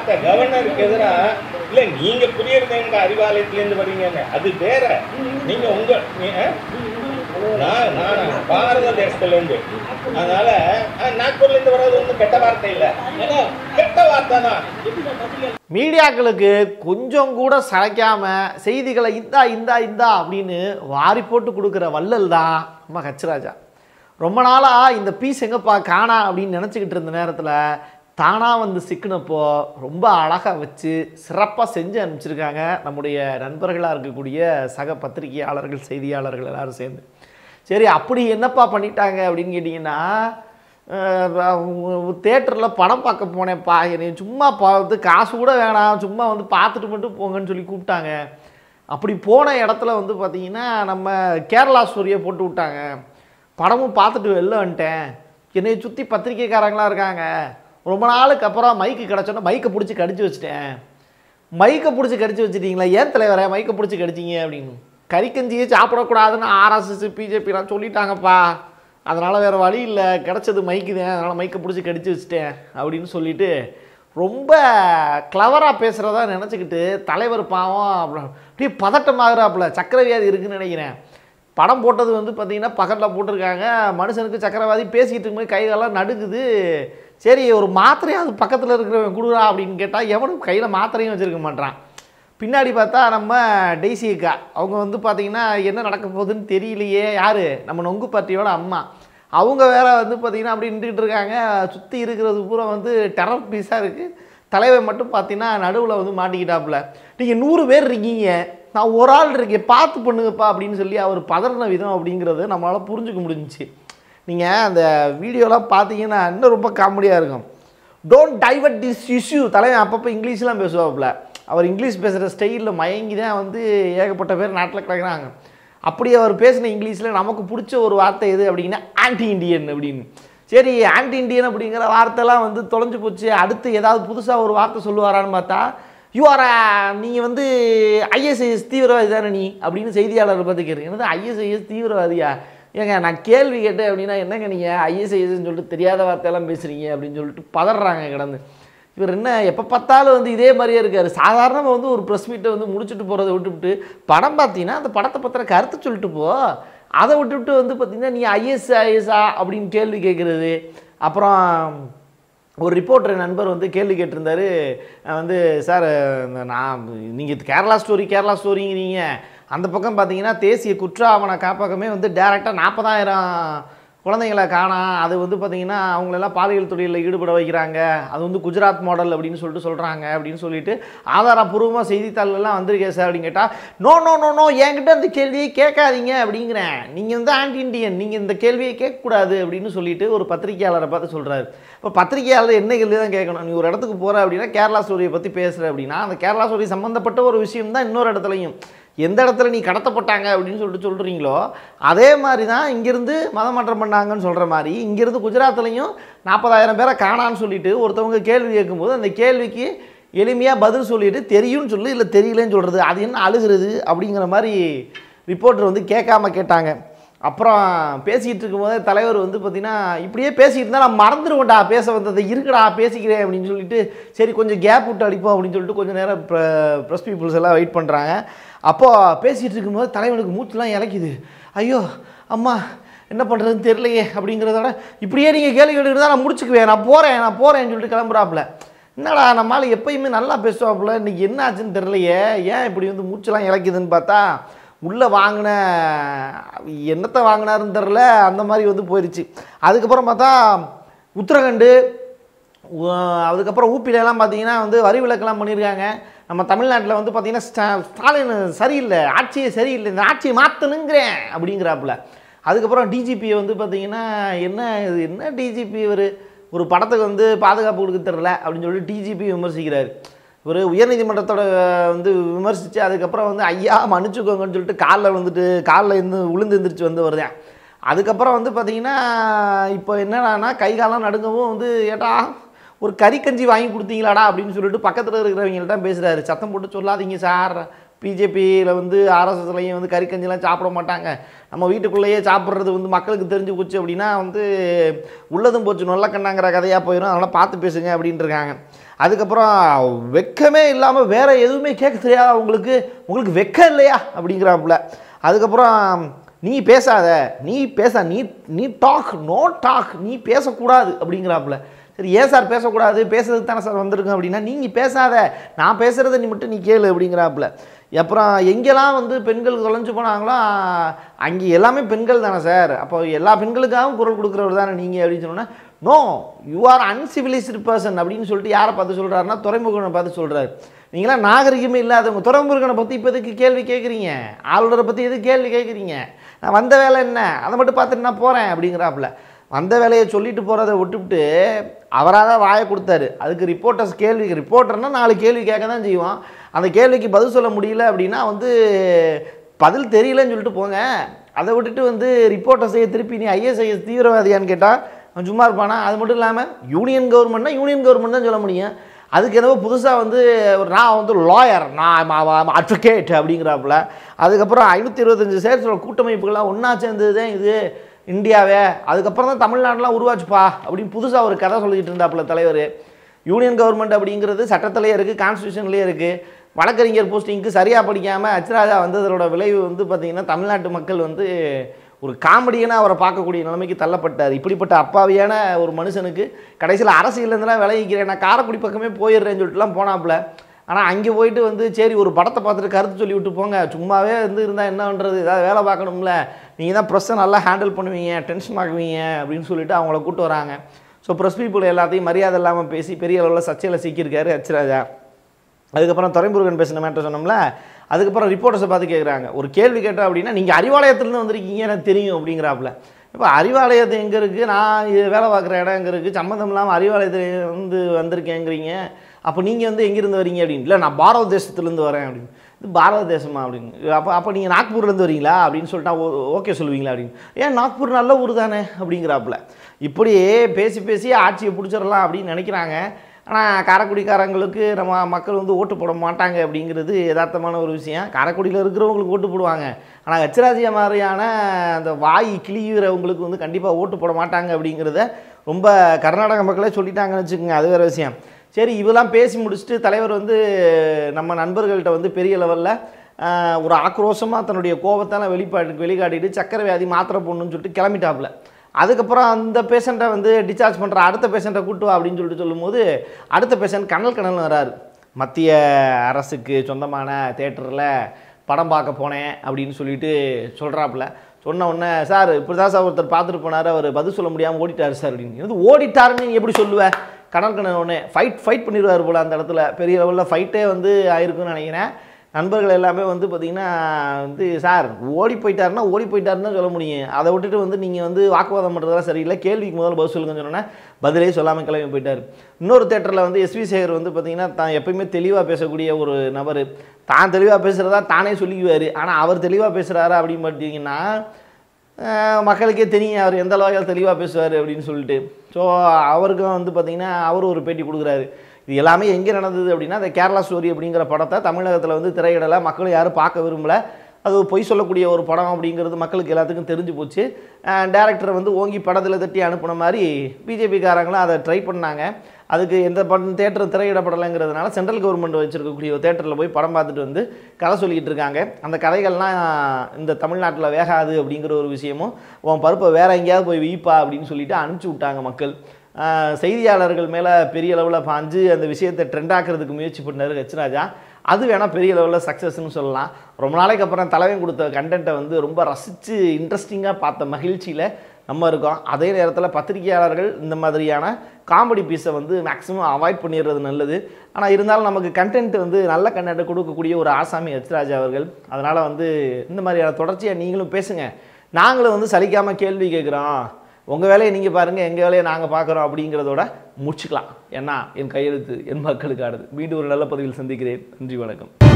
வார்த்தை கவர்னருக்கு எதிரா இல்ல நீங்க புரியறது எங்க அறிவாலயத்துல இருந்து வர்றீங்கன்னு அது வேற நீங்க உங்க நீ- ஆ? நான் நான் பாரத தேசத்துல இருந்து அதனால ஆ, நாக்பூர்ல இருந்து வர்றது ஒன்றும் கெட்ட வார்த்தை இல்ல ஏன்னா, கெட்ட வார்த்தை தான் மீடியாக்களுக்கு கொஞ்சம் கூட சளைக்காம செய்திகளை இந்தா இந்தா இந்தா அப்படின்னு வாரி போட்டு கொடுக்குற வள்ளல் தான் நம்ம ஹச்ராஜா ரொம்ப நாளாக இந்த பீஸ் எங்கப்பா காணா அப்படின்னு நினச்சிக்கிட்டு இருந்த நேரத்தில் தானாக வந்து சிக்கினப்போ ரொம்ப அழகாக வச்சு சிறப்பாக செஞ்சு அனுப்பிச்சிருக்காங்க நம்முடைய நண்பர்களாக இருக்கக்கூடிய சக பத்திரிகையாளர்கள் செய்தியாளர்கள் எல்லாரும் சேர்ந்து சரி அப்படி என்னப்பா பண்ணிட்டாங்க அப்படின்னு கேட்டிங்கன்னா தேட்டரில் படம் பார்க்க போனேன்ப்பா என்னை சும்மா பார்த்து காசு கூட வேணாம் சும்மா வந்து பார்த்துட்டு மட்டும் போங்கன்னு சொல்லி கூப்பிட்டாங்க அப்படி போன இடத்துல வந்து பார்த்தீங்கன்னா நம்ம கேரளா ஸ்டோரியை போட்டு விட்டாங்க படமும் பார்த்துட்டு வெளில வந்துட்டேன் என்னை சுற்றி பத்திரிக்கைக்காரங்களாம் இருக்காங்க ரொம்ப நாளுக்கு அப்புறம் மைக்கு கிடச்சோன்னா மைக்கை பிடிச்சி கடிச்சு வச்சுட்டேன் மைக்கை பிடிச்சி கடிச்சு வச்சிட்டீங்களா ஏன் தலைவரே மைக்கை பிடிச்சி கடிச்சிங்க அப்படின்னு கறிக்கஞ்சியே சாப்பிடக்கூடாதுன்னு ஆர்எஸ்எஸ் பிஜேபிலாம் சொல்லிட்டாங்கப்பா அதனால் வேறு வழி இல்லை கிடச்சது மைக்கு தான் அதனால் மைக்கை பிடிச்சி கடிச்சு வச்சுட்டேன் அப்படின்னு சொல்லிட்டு ரொம்ப கிளவராக பேசுகிறதா நினச்சிக்கிட்டு தலைவர் பாவம் அப்படி- அப்படியே பதட்டமாகறாப்புல சக்கரை வியாதி இருக்குன்னு நினைக்கிறேன் படம் போட்டது வந்து பார்த்தீங்கன்னா பக்கத்தில் போட்டிருக்காங்க மனுஷனுக்கு சக்கரவாதி பேசிக்கிட்டு இருக்கும்போது கை காலெல்லாம் நடுக்குது சரி ஒரு மாத்திரையாவது பக்கத்தில் இருக்கிறவன் கொடுறா அப்படின்னு கேட்டால் எவனும் கையில் மாத்திரையும் வச்சுருக்க மாட்டான் பின்னாடி பார்த்தா நம்ம டெய்ஸி அக்கா அவங்க வந்து பார்த்தீங்கன்னா என்ன நடக்க போகுதுன்னு தெரியலையே யார் நம்ம நொங்கு பார்ட்டியோட அம்மா அவங்க வேற வந்து பார்த்தீங்கன்னா அப்படி நின்றுக்கிட்டு இருக்காங்க சுற்றி இருக்கிறது பூரா வந்து டெரர் பீஸாக இருக்குது தலைவர் மட்டும் பார்த்தீங்கன்னா நடுவில் வந்து மாட்டிக்கிட்டாப்புல நீங்கள் நூறு பேர் இருக்கீங்க நான் ஒரு ஆள் இருக்கேன் பார்த்து பண்ணுங்கப்பா அப்படின்னு சொல்லி அவர் பதறின விதம் அப்படிங்கிறது நம்மளால் புரிஞ்சுக்க முடிஞ்சுச்சு நீங்கள் அந்த வீடியோலாம் பார்த்தீங்கன்னா இன்னும் ரொம்ப காமெடியாக இருக்கும் டோன்ட் டைவர்ட் திஸ் இஷ்யூ தலைவன் அப்பப்போ இங்கிலீஷ்லாம் பேசுவாப்புல அவர் இங்கிலீஷ் பேசுகிற ஸ்டைலில் மயங்கி தான் வந்து ஏகப்பட்ட பேர் நாட்டில் கிடக்குறாங்க அப்படி அவர் பேசின இங்கிலீஷில் நமக்கு பிடிச்ச ஒரு வார்த்தை எது அப்படின்னா ஆன்டி இண்டியன் அப்படின்னு சரி ஆன்டி இண்டியன் அப்படிங்கிற வார்த்தைலாம் வந்து தொலைஞ்சு போச்சு அடுத்து ஏதாவது புதுசாக ஒரு வார்த்தை சொல்லுவாரான்னு பார்த்தா யூ ஆர் நீங்கள் வந்து ஐஎஸ்ஐஎஸ் தீவிரவாதி தானே நீ அப்படின்னு செய்தியாளர் பார்த்து கேட்குறீங்க என்னது ஐஎஸ்ஐஎஸ் தீவிரவாதியா ஏங்க நான் கேள்வி கேட்டேன் அப்படின்னா என்னங்க நீங்கள் ஐஎஸ்ஐஎஸ்ன்னு சொல்லிட்டு தெரியாத வார்த்தையெல்லாம் பேசுகிறீங்க அப்படின்னு சொல்லிட்டு பதறாங்க கிடந்து இவர் என்ன எப்போ பார்த்தாலும் வந்து இதே மாதிரியே இருக்கார் சாதாரணமாக வந்து ஒரு ப்ரெஸ் மீட்டை வந்து முடிச்சுட்டு போகிறத விட்டுவிட்டு படம் பார்த்தீங்கன்னா அந்த படத்தை பற்றின கருத்து சொல்லிட்டு போ அதை விட்டுவிட்டு வந்து பார்த்தீங்கன்னா நீ ஐஎஸ் ஐஎஸ்ஆ அப்படின்னு கேள்வி கேட்குறது அப்புறம் ஒரு ரிப்போர்ட்டர் நண்பர் வந்து கேள்வி கேட்டிருந்தாரு அஹ் வந்து சார் இந்த நான் நீங்கள் கேரளா ஸ்டோரி கேரளா ஸ்டோரிங்கிறீங்க அந்த பக்கம் பார்த்தீங்கன்னா தேசிய குற்ற ஆவண காப்பகமே வந்து டேரெக்டாக நாற்பதாயிரம் குழந்தைங்களை காணாம் அது வந்து பார்த்தீங்கன்னா அவங்களெல்லாம் பாலியல் தொழிலில் ஈடுபட வைக்கிறாங்க அது வந்து குஜராத் மாடல் அப்படின்னு சொல்லிட்டு சொல்கிறாங்க அப்படின்னு சொல்லிட்டு ஆதாரப்பூர்வமாக செய்தித்தாள்கள்லாம் வந்திருக்கேன் சார் அப்படின்னு கேட்டால் நோ நோ நோ நோ என்கிட்ட அந்த கேள்வியை கேட்காதீங்க அப்படிங்கிறேன் நீங்கள் வந்து ஆன்டி இண்டியன் நீங்கள் இந்த கேள்வியை கேட்கக்கூடாது அப்படின்னு சொல்லிட்டு ஒரு பத்திரிகையாளரை பார்த்து சொல்கிறாரு இப்போ பத்திரிகையாளர் என்ன கேள்வி தான் கேட்கணும் நீ ஒரு இடத்துக்கு போகிற அப்படின்னா கேரளா ஸ்டோரியை பற்றி பேசுகிற அப்படின்னா அந்த கேரளா ஸ்டோரி சம்மந்தப்பட்ட ஒரு விஷயம் தான் இன்னொரு இடத்துலையும் எந்த இடத்துல நீ கடத்தப்பட்டாங்க அப்படின்னு சொல்லிட்டு சொல்கிறீங்களோ அதே மாதிரி தான் இங்கேருந்து மதம் மாற்றம் பண்ணாங்கன்னு சொல்கிற மாதிரி இங்கேருந்து குஜராத்லேயும் நாற்பதாயிரம் பேரை காணான்னு சொல்லிட்டு ஒருத்தவங்க கேள்வி கேட்கும்போது அந்த கேள்விக்கு எளிமையாக பதில் சொல்லிட்டு தெரியும்னு சொல்லு இல்லை தெரியலன்னு சொல்கிறது அது என்ன அழுகிறது அப்படிங்கிற மாதிரி ரிப்போர்ட்டர் வந்து கேட்காம கேட்டாங்க அப்புறம் பேசிகிட்டு இருக்கும்போதே தலைவர் வந்து பார்த்தீங்கன்னா இப்படியே பேசிகிட்டு இருந்தால் நான் மறந்துடுவேன்டா பேச வந்ததை இருக்குடா பேசிக்கிறேன் அப்படின்னு சொல்லிட்டு சரி கொஞ்சம் கேப் விட்டு அடிப்போம் அப்படின்னு சொல்லிட்டு கொஞ்சம் நேரம் ப்ரெஸ் பீப்புள்ஸ் எல்லாம் வெயிட் பண்ணுறாங்க அப்போது பேசிகிட்டு இருக்கும்போது தலைவனுக்கு மூச்சுலாம் இறக்குது ஐயோ அம்மா என்ன பண்ணுறதுன்னு தெரியலையே அப்படிங்கிறதோட இப்படியே நீங்கள் கேள்வி கேட்டுக்கிட்டு நான் முடிச்சுக்குவேன் நான் போகிறேன் நான் போகிறேன்னு சொல்லிட்டு கிளம்புறாப்புல என்னடா நம்மளால் எப்பயுமே நல்லா பேசுவாப்புல இன்னைக்கு என்ன ஆச்சுன்னு தெரியலையே ஏன் இப்படி வந்து மூச்செல்லாம் இறக்குதுன்னு பார்த்தா உள்ளே வாங்கின என்னத்தை வாங்கினாருன்னு தெரில அந்த மாதிரி வந்து போயிடுச்சு அதுக்கப்புறம் பார்த்தா உத்தரகண்டு உ- அதுக்கப்புறம் ஊப்பிலெல்லாம் பார்த்தீங்கன்னா வந்து வரி விலக்கெல்லாம் பண்ணியிருக்காங்க நம்ம தமிழ்நாட்டில் வந்து பார்த்தீங்கன்னா ஸ்டா- ஸ்டாலின் சரியில்லை ஆட்சியே சரியில்லை இந்த ஆட்சியை மாற்றணுங்கிறேன் அப்படிங்கிறாப்புல அதுக்கப்புறம் டிஜிபியை வந்து பார்த்தீங்கன்னா என்ன இது என்ன டிஜிபி இவர் ஒரு படத்துக்கு வந்து பாதுகாப்பு கொடுக்க தெரில அப்படின்னு சொல்லி டிஜிபி விமர்சிக்கிறார் ஒரு உயர்நீதிமன்றத்தோட வந்து விமர்சித்து அதுக்கப்புறம் வந்து ஐயா மன்னிச்சுக்கோங்கன்னு சொல்லிட்டு காலில் வந்துட்டு காலில் இருந்து விழுந்து எந்திரிச்சு வந்து வருதேன் அதுக்கப்புறம் வந்து பார்த்தீங்கன்னா இப்போ என்னடான்னா கை காலம் நடுங்கவும் வந்து ஏட்டா ஒரு கறிக்கஞ்சி வாங்கி கொடுத்தீங்களாடா அப்படின்னு சொல்லிட்டு பக்கத்தில் இருக்கிறவங்கள்ட்ட பேசுகிறாரு சத்தம் போட்டு சொல்லாதீங்க சார் பிஜேபியில் வந்து ஆர்எஸ்எஸ்லையும் வந்து கறிக்கஞ்சிலாம் சாப்பிட மாட்டாங்க நம்ம வீட்டுக்குள்ளேயே சாப்பிட்றது வந்து மக்களுக்கு தெரிஞ்சு போச்சு அப்படின்னா வந்து உள்ளதும் போச்சு நொல்ல கண்ணாங்கிற கதையாக போயிடும் அதனால் பார்த்து பேசுங்க அப்படின்ட்டு இருக்காங்க அதுக்கப்புறம் வெக்கமே இல்லாமல் வேற எதுவுமே கேட்க தெரியாதா உங்களுக்கு உங்களுக்கு வெக்கம் இல்லையா அப்படிங்கிறாப்புல அதுக்கப்புறம் நீ பேசாத நீ பேச நீ நீ டாக் நோ டாக் நீ பேசக்கூடாது அப்படிங்கிறாப்புல சரி ஏன் சார் பேசக்கூடாது பேசுறதுக்கு தானே சார் வந்திருக்கோம் அப்படின்னா நீங்கள் பேசாத நான் பேசுகிறத நீ மட்டும் நீ கேளு அப்படிங்கிறாப்புல அப்புறம் எங்கெல்லாம் வந்து பெண்கள் தொலைஞ்சு போனாங்களோ அங்கே எல்லாமே பெண்கள் தானே சார் அப்போ எல்லா பெண்களுக்காகவும் குரல் கொடுக்குறவர் தானே நீங்கள் அப்படின்னு சொன்னோன்னா no you are uncivilized person அப்படின்னு சொல்லிட்டு யாரை பார்த்து சொல்கிறாருன்னா துறைமுகனை பார்த்து சொல்கிறாரு நீங்களாம் நாகரிகமே இல்லாதவங்க துறைமுருகனை பற்றி இப்போ எதுக்கு கேள்வி கேட்குறீங்க ஆளுநரை பற்றி எதுக்கு கேள்வி கேட்குறீங்க நான் வந்த வேலை என்ன அதை மட்டும் பார்த்துட்டு நான் போகிறேன் அப்படிங்கிறாப்புல வந்த வேலையை சொல்லிட்டு போகிறத விட்டுவிட்டு அவராக தான் வாயை கொடுத்தாரு அதுக்கு ரிப்போர்ட்டர்ஸ் கேள்வி ரிப்போர்ட்டர்னா நாலு கேள்வி கேட்க தான் செய்வோம் அந்த கேள்விக்கு பதில் சொல்ல முடியல அப்படின்னா வந்து பதில் தெரியலன்னு சொல்லிட்டு போங்க அதை விட்டுட்டு வந்து ரிப்போர்ட்டர்ஸையே திருப்பி நீ ஐஎஸ்ஐஎஸ் தீவிரவாதியான்னு கேட்டால் அவன் சும்மா இருப்பானா அது மட்டும் இல்லாமல் யூனியன் கவர்மெண்ட்னா யூனியன் கவர்மெண்ட் தான் சொல்ல முடியும் அதுக்கு என்னவோ புதுசாக வந்து ஒரு நான் வந்து லாயர் நான் அட்வொகேட் அப்படிங்கிறாப்புல அதுக்கப்புறம் ஐநூற்றி இருபத்தஞ்சு சேர்த்துல கூட்டமைப்புகள்லாம் ஒன்றா சேர்ந்தது தான் இது இந்தியாவே அதுக்கப்புறம் தான் தமிழ்நாடுலாம் உருவாச்சுப்பா அப்படின்னு புதுசாக ஒரு கதை சொல்லிக்கிட்டு இருந்தாப்புல தலைவர் யூனியன் கவர்மெண்ட் அப்படிங்கிறது சட்டத்திலே இருக்குது கான்ஸ்டியூஷன்லேயே இருக்குது வழக்கறிஞர் போஸ்டிங்க்கு சரியாக படிக்காமல் அச்சராஜா வந்ததோட விளைவு வந்து பார்த்திங்கன்னா தமிழ்நாட்டு மக்கள் வந்து ஒரு காமெடியனாக அவரை பார்க்கக்கூடிய நிலைமைக்கு தள்ளப்பட்டார் இப்படிப்பட்ட அப்பாவியான ஒரு மனுஷனுக்கு கடைசியில் அரசியலேருந்துலாம் விளைவிக்கிறேன் நான் காரைக்குடி பக்கமே போயிடுறேன்னு சொல்லிட்டுலாம் போனாப்புல ஆனால் அங்கே போயிட்டு வந்து சரி ஒரு படத்தை பார்த்துட்டு கருத்து சொல்லி விட்டு போங்க சும்மாவே வந்து இருந்தால் என்ன பண்ணுறது ஏதாவது வேலை பார்க்கணும்ல நீங்கள் தான் ப்ரெஸ்ஸை நல்லா ஹேண்டில் பண்ணுவீங்க டென்ஷன் ஆகுவீங்க அப்படின்னு சொல்லிட்டு அவங்கள கூட்டு வராங்க ஸோ ப்ரெஸ் பீப்புள் எல்லாத்தையும் மரியாதை இல்லாமல் பேசி பெரிய அளவில் சர்ச்சையில் சிக்கியிருக்காரு ஹெச்ராஜா அதுக்கப்புறம் துறைமுருகன் பேசின மேட்டர் சொன்னோம்ல அதுக்கப்புறம் ரிப்போர்ட்டர்ஸை பார்த்து கேட்குறாங்க ஒரு கேள்வி கேட்டோம் அப்படின்னா நீங்கள் அறிவாலயத்துலேருந்து வந்திருக்கீங்க எனக்கு தெரியும் அப்படிங்கிறாப்புல இப்போ அறிவாலயத்து எங்கே இருக்குது நான் இது வேலை பார்க்குற இடம் எங்கே இருக்குது சம்மந்தம் இல்லாமல் அறிவாலயத்தில் வந்து வந்திருக்கேங்கிறீங்க அப்போ நீங்கள் வந்து எங்கேருந்து வரீங்க அப்படின்னு இல்லை நான் பாரத தேசத்துலேருந்து வரேன் அப்படின்னு இது பாரத தேசமா அப்படின்னு அப்போ அப்போ நீங்கள் நாக்பூர்லேருந்து வரீங்களா அப்படின்னு சொல்லிட்டா ஓகே சொல்லுவீங்களா அப்படின்னு ஏன் நாக்பூர் நல்ல ஊர் தானே அப்படிங்கிறாப்புல இப்படியே பேசி பேசி ஆட்சியை பிடிச்சிடலாம் அப்படின்னு நினைக்கிறாங்க ஆனால் காரைக்குடிக்காரங்களுக்கு நம்ம மக்கள் வந்து ஓட்டு போட மாட்டாங்க அப்படிங்கிறது யதார்த்தமான ஒரு விஷயம் காரைக்குடியில் இருக்கிறவங்களுக்கு ஓட்டு போடுவாங்க ஆனால் ஹெச்ராஜியா மாதிரியான அந்த வாய் கிளிகிறவங்களுக்கு வந்து கண்டிப்பாக ஓட்டு போட மாட்டாங்க அப்படிங்கிறத ரொம்ப கர்நாடக மக்களே சொல்லிட்டாங்கன்னு வச்சுக்கோங்க அது வேறு விஷயம் சரி இதெல்லாம் பேசி முடிச்சுட்டு தலைவர் வந்து நம்ம நண்பர்கள்ட்ட வந்து பெரிய லெவலில் ஒரு ஆக்ரோஷமாக தன்னுடைய கோபத்தால் வெளிப்பாடு வெளிக்காட்டிட்டு சக்கரை வியாதி மாத்திரை போடணும்னு சொல்லிட்டு கிளம்பிட்டாப்புல அதுக்கப்புறம் அந்த பேஷண்ட்டை வந்து டிஸ்சார்ஜ் பண்ணுற அடுத்த பேஷண்ட்டை கூட்டு வா அப்படின்னு சொல்லிட்டு சொல்லும்போது அடுத்த பேஷண்ட் கனல் கனல் வராரு மத்திய அரசுக்கு சொந்தமான தேட்டரில் படம் பார்க்க போனேன் அப்படின்னு சொல்லிட்டு சொல்கிறாப்புல சொன்ன உடனே சார் இப்படி தான் சார் ஒருத்தர் பார்த்துட்டு போனார் அவர் பதில் சொல்ல முடியாமல் ஓடிட்டார் சார் அப்படின்னு இது ஓடிட்டாருன்னு நீ எப்படி சொல்லுவேன் கனல் கண்ணன் உடனே ஃபைட் ஃபைட் பண்ணிடுவார் போல் அந்த இடத்துல பெரிய லெவலில் ஃபைட்டே வந்து ஆயிருக்குன்னு நினைக்கிறேன் நண்பர்கள் எல்லாமே வந்து பார்த்திங்கன்னா வந்து சார் ஓடி போயிட்டாருன்னா ஓடி போயிட்டாருன்னு தான் சொல்ல முடியும் அதை விட்டுட்டு வந்து நீங்கள் வந்து வாக்குவாதம் பண்ணுறதெல்லாம் சரியில்லை கேள்விக்கு முதல்ல பதில் சொல்லுங்கன்னு சொன்னோன்னே பதிலே சொல்லாமல் கிளம்பி போயிட்டார் இன்னொரு தேட்டரில் வந்து எஸ்வி சேகர் வந்து பார்த்திங்கன்னா தான் எப்பயுமே தெளிவாக பேசக்கூடிய ஒரு நபர் தான் தெளிவாக பேசுகிறதா தானே சொல்லிக்குவார் ஆனால் அவர் தெளிவாக பேசுகிறாரா அப்படின்னு பார்த்தீங்கன்னா அஹ் மக்களுக்கே தெரியும் அவர் எந்த அளவுக்கு தெளிவாக பேசுவார் அப்படின்னு சொல்லிட்டு ஸோ அவருக்கும் வந்து பார்த்திங்கன்னா அவர் ஒரு பேட்டி கொடுக்குறாரு இது எல்லாமே எங்கே நடந்தது அப்படின்னா அந்த கேரளா ஸ்டோரி அப்படிங்கிற படத்தை தமிழகத்தில் வந்து திரையிடலை மக்கள் யாரும் பார்க்க விரும்பல அது ஒரு பொய் சொல்லக்கூடிய ஒரு படம் அப்படிங்கிறது மக்களுக்கு எல்லாத்துக்கும் தெரிஞ்சு போச்சு டேரக்டரை வந்து ஓங்கி படத்தில் தட்டி அனுப்புன மாதிரி பிஜேபிக்காரங்களும் அதை ட்ரை பண்ணாங்க அதுக்கு எந்த படம் தேட்டர் திரையிடப்படலைங்கிறதுனால சென்ட்ரல் கவர்மெண்ட் வச்சிருக்கக்கூடிய ஒரு தேட்டரில் போய் படம் பார்த்துட்டு வந்து கதை சொல்லிக்கிட்டு இருக்காங்க அந்த கதைகள்லாம் இந்த தமிழ்நாட்டில் வேகாது அப்படிங்கிற ஒரு விஷயமும் உன் பருப்பை வேற எங்கேயாவது போய் வீப்பா அப்படின்னு சொல்லிட்டு அனுப்பிச்சி விட்டாங்க மக்கள் ஆஹ் செய்தியாளர்கள் மேலே பெரிய அளவில் பாஞ்சு அந்த விஷயத்தை ட்ரெண்ட் ஆக்கிறதுக்கு முயற்சி பண்ணார் ஹெச்ராஜா அது வேணால் பெரிய லெவலில் சக்ஸஸ்னு சொல்லலாம் ரொம்ப நாளைக்கு அப்புறம் தலைவன் கொடுத்த கண்டென்ட்டை வந்து ரொம்ப ரசித்து இன்ட்ரெஸ்டிங்காக பார்த்த மகிழ்ச்சியில் நம்ம இருக்கோம் அதே நேரத்தில் பத்திரிகையாளர்கள் இந்த மாதிரியான காமெடி பீஸை வந்து மேக்ஸிமம் அவாய்ட் பண்ணிடுறது நல்லது ஆனால் இருந்தாலும் நமக்கு கண்டென்ட் வந்து நல்ல கண்டென்ட்டை கொடுக்கக்கூடிய ஒரு ஆசாமி ஹெச்ராஜா அவர்கள் அதனால் வந்து இந்த மாதிரியான தொடர்ச்சியாக நீங்களும் பேசுங்க நாங்களும் வந்து சலிக்காமல் கேள்வி கேட்குறோம் உங்கள் வேலையை நீங்கள் பாருங்கள் எங்கள் வேலையை நாங்கள் பார்க்குறோம் அப்படிங்கிறதோட முடிச்சுக்கலாம் ஏன்னா என் கையெழுத்து என் மக்களுக்கு ஆடுது மீண்டும் ஒரு நல்ல பதிவில் சந்திக்கிறேன் நன்றி வணக்கம்